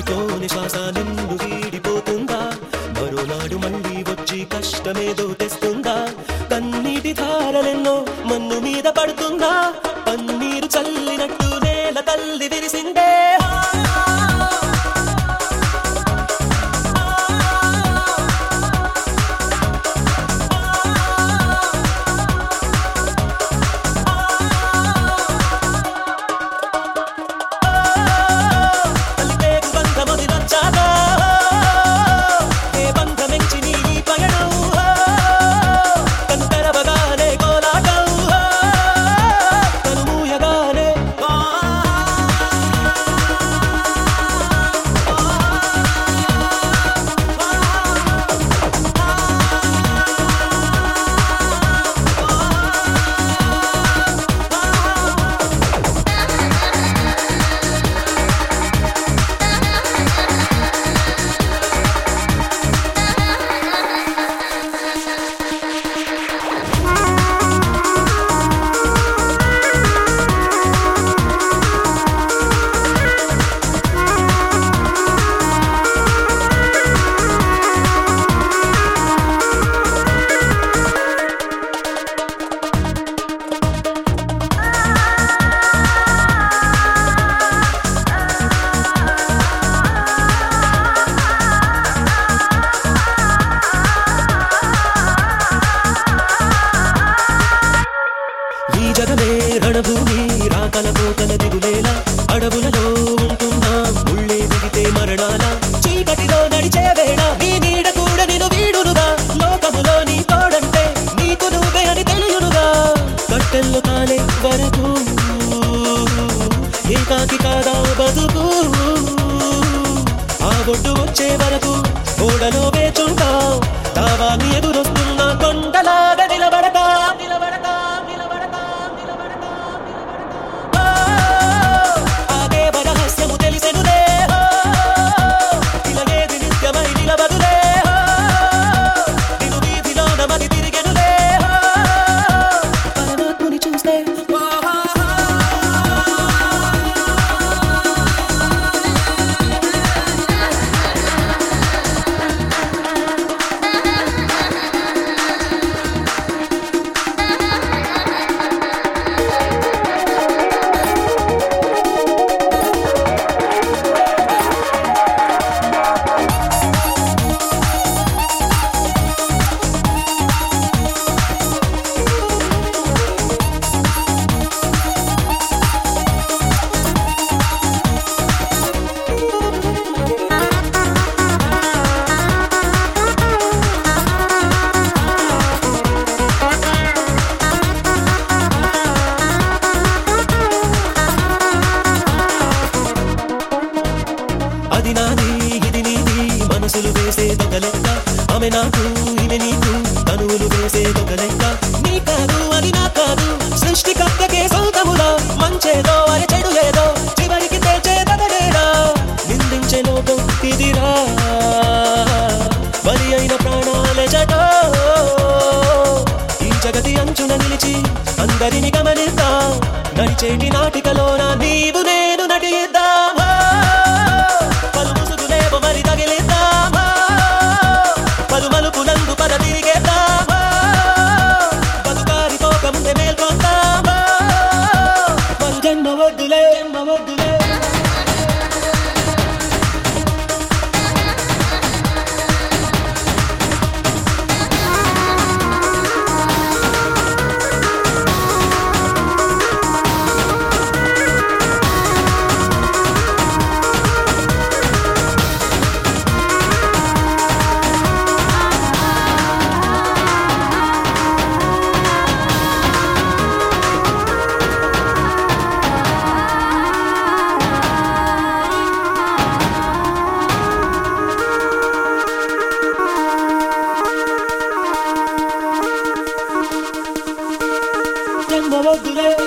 ఊపిరితోని శ్వాస నిన్ను వీడిపోతుందా మరోనాడు మళ్ళీ వచ్చి కష్టమేదో తెస్తుందా కన్నీటి ధారలెన్నో మన్ను మీద పడుతుందా పన్నీరు చల్లినట్టు నేల తల్లి విరిసిందే కలిపేగు బంధముది నచ్చాగా ఏ బంధమెంచి నీ పయనం కను తెరవగానే కోలాటం కను మూయగానే ఈ జగమే రణభూమి రాకల పోకల దిగులేలా అడవులలో ఉంటున్నా ముళ్ళే దిగితే మరణాల చీకటిలో నడిచే వేళ నీ నీడ కూడా నేను వీడునుగా లోకములో నీ తోడంటే నీకు నువ్వే అని తెలియనుగా కట్టెల్లో కాలే వరకు ఏకాకి కాదా బతుకు ఆ ఒడ్డు వచ్చే వరకు ఓడలో వేచుంటా దావాన్ని ఎదురొస్తున్న కొండలాగా నిలబడతా నిలబడతా నిలబడతా నిలబడతా నిలబడతా. ఆ దేవ రహస్యము తెలిసెనులే హో. ఇలాగేది నిత్యమై నిలబడులే హో. నిన్ను వీధిలోన మది తిరిగెనులే హో. పరమాత్ముని చూస్తే ఓ హో హో. అది నాది ఇది నీది మనసులు వేసే దొంగ లెక్క ఆమె నాకు ఈమె నీకు తనువులు వేసే దొంగ లెక్క నీ కాదు అది నా కాదు సృష్టికర్తకే సొంతములా మంచేదో అని చెడు ఏదో చివరికి తేల్చే తగడేడా నిందించే లోకం ఇదిరా బలి అయిన ప్రాణాలే జటో ఈ జగతి అంచున నిలిచి అందరిని గమనిద్దా నడిచేటి నాటికలోన నీవు నేను నటిద్దామా పలు ముసుగులేమో మరి తగిలిద్దామా పలు మలుపులందు పద తిరిగేద్దామా బతుకారిపోక ముందే మేల్కొందామా మన జన్మ వద్దులే జన్మ వద్దులే జన్మ వద్దులే